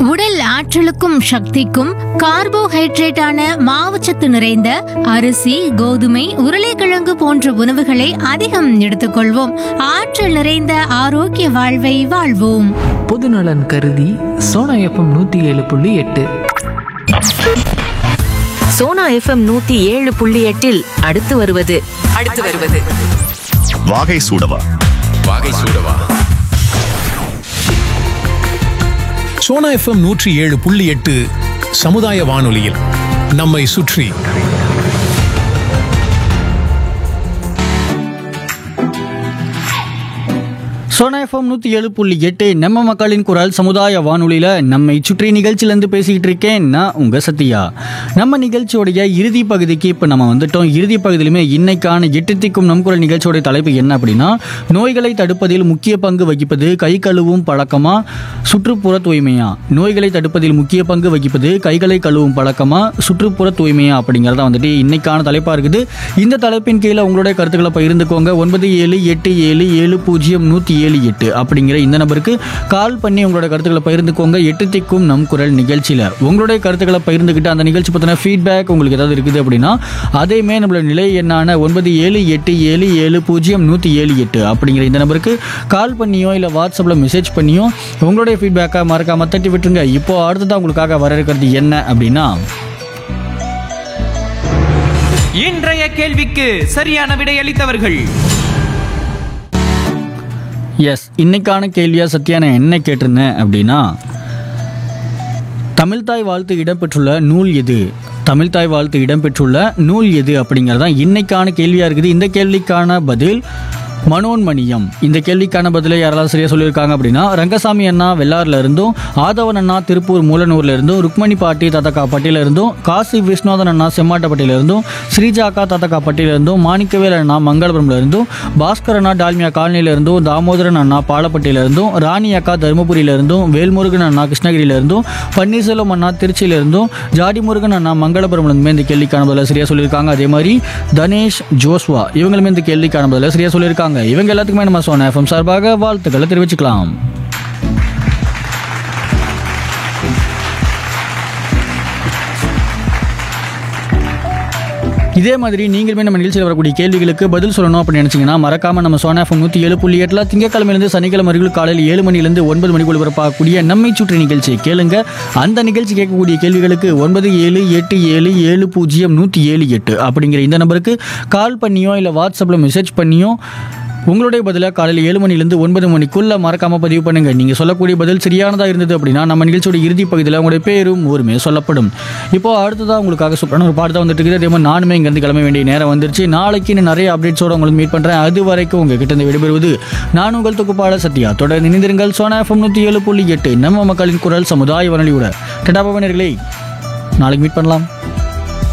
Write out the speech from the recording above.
உடல் ஆற்றலுக்கும் சக்திக்கும் கார்போஹைட்ரேட்டான மாவுச்சத்து நிறைந்த அரிசி கோதுமை உருளைக்கிழங்கு போன்ற உணவுகளை அதிகம் எடுத்துக்கொள்வோம் ஆற்றல் நிறைந்த ஆரோக்கிய வாழ்வை வாழ்வோம் பொதுநலன் கருதி சோனா எஃப்எம் நூற்றி ஏழு புள்ளி எட்டு சோனா எஃப்எம் நூத்தி ஏழு புள்ளி எட்டில் அடுத்து வருவது அடுத்து வருவது வாகை சூடவா வாகை சூடவா சோனா எஃப்எம் நூற்றி ஏழு புள்ளி எட்டு சமுதாய வானொலியில் நம்மை சுற்றி சோனா எஃப்எம் நூற்றி ஏழு புள்ளி எட்டு நம்ம மக்களின் குரல் சமுதாய வானொலியில் நம்மை சுற்றி நிகழ்ச்சியிலேருந்து பேசிக்கிட்டு இருக்கேன் நான் உங்கள் சத்யா நம்ம நிகழ்ச்சியோடைய இறுதி பகுதிக்கு இப்போ நம்ம வந்துட்டோம் இறுதி பகுதியிலுமே இன்னைக்கான எட்டு திக்கும் நம் குரல் நிகழ்ச்சியோட தலைப்பு என்ன அப்படின்னா நோய்களை தடுப்பதில் முக்கிய பங்கு வகிப்பது கை கழுவும் பழக்கமா சுற்றுப்புற தூய்மையா நோய்களை தடுப்பதில் முக்கிய பங்கு வகிப்பது கைகளை கழுவும் பழக்கமா சுற்றுப்புற தூய்மையா அப்படிங்கிறத வந்துட்டு இன்னைக்கான தலைப்பாக இருக்குது இந்த தலைப்பின் கீழே உங்களுடைய கருத்துக்களை பகிர்ந்துக்கோங்க ஒன்பது ஏழு எட்டு ஏழு ஏழு பூஜ்ஜியம் நூற்றி ஏழு எட்டு அப்படிங்கிற இந்த நம்பருக்கு கால் பண்ணி உங்களோட கருத்துக்களை பகிர்ந்துக்கோங்க எட்டு திக்கும் நம் குரல் நிகழ்ச்சியில் உங்களுடைய கருத்துக்களை பகிர்ந்துக்கிட்டு அந்த நிகழ்ச்சி பற்றின ஃபீட்பேக் உங்களுக்கு ஏதாவது இருக்குது அப்படின்னா அதையுமே நம்மளோட நிலை எண்ணான ஒன்பது ஏழு எட்டு ஏழு ஏழு பூஜ்ஜியம் நூற்றி ஏழு எட்டு அப்படிங்கிற இந்த நம்பருக்கு கால் பண்ணியோ இல்லை வாட்ஸ்அப்பில் மெசேஜ் பண்ணியோ உங்களுடைய ஃபீட்பேக்கை மறக்காம தட்டி விட்டுருங்க இப்போ அடுத்ததான் உங்களுக்காக வர இருக்கிறது என்ன அப்படின்னா இன்றைய கேள்விக்கு சரியான விடையளித்தவர்கள் எஸ் இன்னைக்கான கேள்வியா சத்யா நான் என்ன கேட்டிருந்தேன் அப்படின்னா தமிழ்தாய் வாழ்த்து இடம்பெற்றுள்ள நூல் எது தமிழ்தாய் வாழ்த்து இடம்பெற்றுள்ள நூல் எது அப்படிங்கிறதான் இன்னைக்கான கேள்வியா இருக்குது இந்த கேள்விக்கான பதில் மனோன்மணியம் இந்த கேள்விக்கான பதிலை யாரெல்லாம் சரியா சொல்லியிருக்காங்க அப்படின்னா ரங்கசாமி அண்ணா வெள்ளாறுல இருந்தும் ஆதவன் அண்ணா திருப்பூர் மூலனூர்ல இருந்தும் ருக்மணி பாட்டி தாத்தக்காப்பட்டியில இருந்தும் காசி விஸ்வநாதன் அண்ணா செம்மாட்டப்பட்டியில இருந்தும் ஸ்ரீஜா அக்கா தாத்தக்காப்பட்டியில இருந்தும் மாணிக்கவேல் அண்ணா மங்களபுரம்ல இருந்தும் பாஸ்கர் அண்ணா டால்மியா காலனியில இருந்தும் தாமோதரன் அண்ணா பாலப்பட்டியில இருந்தும் ராணி அக்கா தருமபுரியில இருந்தும் வேல்முருகன் அண்ணா கிருஷ்ணகிரியில இருந்தும் பன்னீர்செல்வம் அண்ணா திருச்சியில இருந்தும் ஜாடி முருகன் அண்ணா மங்களபுரம்ல இருந்துமே இந்த கேள்விக்கான பதில சரியா சொல்லியிருக்காங்க அதே மாதிரி தனேஷ் ஜோஸ்வா இவங்களுமே இந்த கேள்விக்கான பதில சரியா சொல்லியிருக்காங்க இவங்க எல்லாத்துக்குமே நம்ம சோனா எஃப்எம் சார்பாக வாழ்த்துக்களை தெரிவிச்சுக்கலாம் இதே மாதிரி நீங்களுமே நம்ம நிகழ்ச்சியில் வரக்கூடிய கேள்விகளுக்கு பதில் சொல்லணும் அப்படின்னு நினைச்சீங்கன்னா மறக்காம நம்ம சோனா எஃப்எம் நூற்றி ஏழு புள்ளி எட்டில் திங்கக்கிழமையிலிருந்து சனிக்கிழமை வரைக்கும் காலையில் ஏழு மணிலேருந்து ஒன்பது மணிக்குள் வரப்பாக்கூடிய நம்மை சுற்றி நிகழ்ச்சியை கேளுங்க அந்த நிகழ்ச்சி கேட்கக்கூடிய கேள்விகளுக்கு ஒன்பது ஏழு எட்டு ஏழு ஏழு பூஜ்ஜியம் நூற்றி ஏழு எட்டு அப்படிங்கிற இந்த நம்பருக்கு கால் பண்ணியோ இல்லை வாட்ஸ்அப்பில் மெசேஜ் பண்ணியோ உங்களுடைய பதிலாக காலையில் ஏழு மணிலேருந்து ஒன்பது மணிக்குள்ள மறக்காம பதிவு பண்ணுங்க நீங்க சொல்லக்கூடிய பதில் சரியானதா இருந்தது அப்படின்னா நம்ம நிகழ்ச்சியோட இறுதி பகுதியில் உங்களுடைய பேரும் ஊருமே சொல்லப்படும் இப்போ அடுத்ததா உங்களுக்காக சூப்பரான ஒரு பாட்டு தான் வந்துட்டு இருக்குது அதே மாதிரி நானுமே இங்கேருந்து கிளம்ப வேண்டிய நேரம் வந்துருச்சு நாளைக்கு இன்னும் நிறைய அப்டேட்ஸோட உங்களுக்கு மீட் பண்றேன் அது வரைக்கும் உங்ககிட்ட இருந்து விடைபெறுவது நான் உங்கள் தொகுப்பாளர் சத்யா தொடர்ந்து இணைந்திருங்கள் சோனா எஃப்எம் நூற்றி ஏழு புள்ளி எட்டு நம்ம மக்களின் குரல் சமுதாய வானொலியோட டடாபவனர்களே நாளைக்கு மீட் பண்ணலாம்